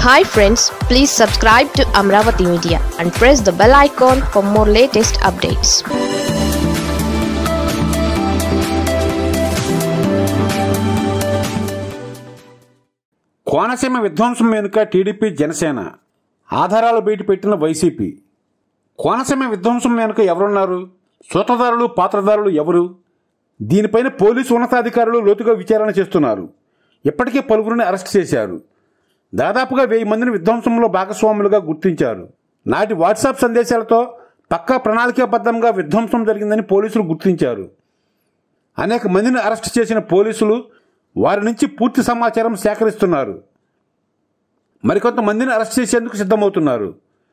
hi friends please subscribe to Amaravati media and press the bell icon for more latest updates Konaseema విధ్వంసం వెనుక TDP Janasena ఆధారాలు బయటపెట్టిన YCP Konaseema విధ్వంసం వెనుక ఎవరున్నారు సూత్రధారులు పాత్రధారులు ఎవరు దీనిపైన పోలీసు ఉన్నతాధికారులు లోతుగా విచారణ చేస్తున్నారు ఇప్పటికే పలువురిని అరెస్ట్ చేశారు దాదాపుగా వెయ్యి మందిని విధ్వంసంలో భాగస్వాములుగా గుర్తించారు నాటి వాట్సాప్ సందేశాలతో పక్కా ప్రణాళికాబద్ధంగా విధ్వంసం జరిగిందని పోలీసులు గుర్తించారు అనేక మందిని అరెస్ట్ చేసిన పోలీసులు వారి నుంచి పూర్తి సమాచారం సేకరిస్తున్నారు మరికొంతమందిని అరెస్ట్ చేసేందుకు సిద్ధమవుతున్నారు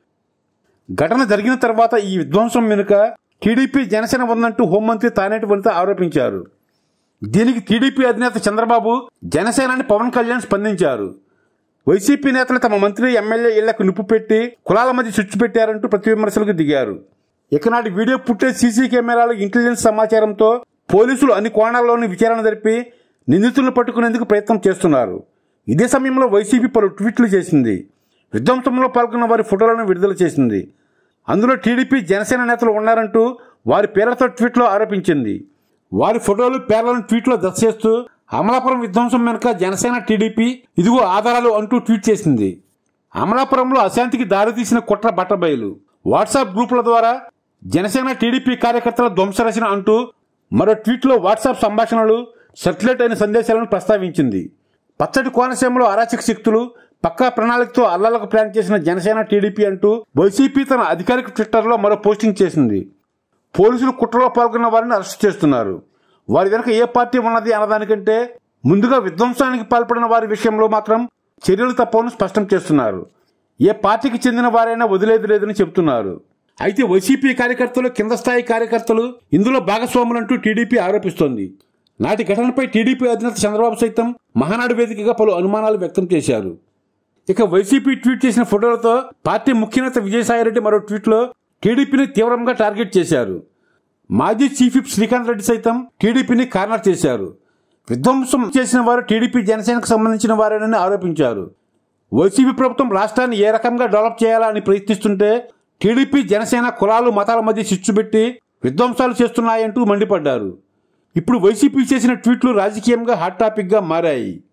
ఘటన జరిగిన తర్వాత ఈ విధ్వంసం వెనుక టీడీపీ జనసేన ఉందంటూ హోంమంత్రి తానేటి వనిత ఆరోపించారు దీనికి టీడీపీ అధినేత చంద్రబాబు జనసేనాని పవన్ కళ్యాణ్ స్పందించారు వైసీపీ నేతలు తమ మంత్రి ఎమ్మెల్యే ఇళ్లకు నిప్పు పెట్టి కులాల మధ్య స్విచ్ పెట్టారంటూ ప్రతి విమర్శలకు దిగారు ఇక నాటి video footage CC cameras intelligence సమాచారంతో పోలీసులు అన్ని కోణాల్లోని విచారణ జరిపి నిందితులను పట్టుకునేందుకు ప్రయత్నం చేస్తున్నారు ఇదే సమయంలో వైసీపీ పలు ట్వీట్లు చేసింది విధ్వంసంలో పాల్గొన్న వారి ఫోటోలను విడుదల చేసింది అందులో టీడీపీ జనసేన నేతలు ఉన్నారంటూ వారి పేర్లతో ట్వీట్లో ఆరోపించింది వారి ఫోటోలు పేర్లను ట్వీట్లో దశ చేస్తూ అమలాపురం విధ్వంసం వెనుక జనసేన టీడీపీ ఇదిగో ఆధారాలు అంటూ ట్వీట్ చేసింది అమలాపురంలో అశాంతికి దారితీసిన కుట్ర బట్టబయలు వాట్సాప్ గ్రూపుల ద్వారా జనసేన టీడీపీ కార్యకర్తల ధ్వంసరచన అంటూ మరో ట్వీట్లో వాట్సాప్ సంభాషణలు సర్క్యులేట్ అయిన సందేశాలను ప్రస్తావించింది పచ్చటి కోనసీమలో అరాచక శక్తులు పక్కా ప్రణాళికతో అల్లలకు ప్లాన్ చేసిన జనసేన టీడీపీ అంటూ వైసీపీ తన అధికారిక ట్విట్టర్లో మరో పోస్టింగ్ చేసింది పోలీసులు కుట్రలో పాల్గొన్న వారిని అరెస్ట్ చేస్తున్నారు వారి వెనక ఏ పార్టీ ఉన్నది అన్నదానికంటే ముందుగా విధ్వంసానికి పాల్పడిన వారి విషయంలో మాత్రం చర్యలు తప్పవని స్పష్టం చేస్తున్నారు ఏ పార్టీకి చెందిన వారైనా వదిలేది లేదని చెబుతున్నారు అయితే వైసీపీ కార్యకర్తలు కింద స్థాయి కార్యకర్తలు ఇందులో భాగస్వాములంటూ టీడీపీ ఆరోపిస్తోంది నాటి ఘటనపై టీడీపీ అధినేత చంద్రబాబు సైతం మహానాడు వేదికగా పలు అనుమానాలు వ్యక్తం చేశారు ఇక వైసీపీ ట్వీట్ చేసిన ఫోటోలతో పార్టీ ముఖ్యనేత విజయసాయిరెడ్డి మరో ట్వీట్లో టీడీపీని తీవ్రంగా టార్గెట్ చేశారు మాజీ చీఫ్ విప్ శ్రీకాంత్ రెడ్డి సైతం టీడీపీని కార్నర్ చేశారు విధ్వంసం చేసిన వారు టీడీపీ జనసేనకు సంబంధించిన వారేనని ఆరోపించారు వైసీపీ ప్రభుత్వం రాష్ట్రాన్ని ఏ రకంగా డెవలప్ చేయాలని ప్రయత్నిస్తుంటే టీడీపీ జనసేన కులాలు మతాల మధ్య చిచ్చుబెట్టి విధ్వంసాలు చేస్తున్నాయంటూ మండిపడ్డారు ఇప్పుడు వైసీపీ చేసిన ట్వీట్లు రాజకీయంగా హాట్ టాపిక్గా మారాయి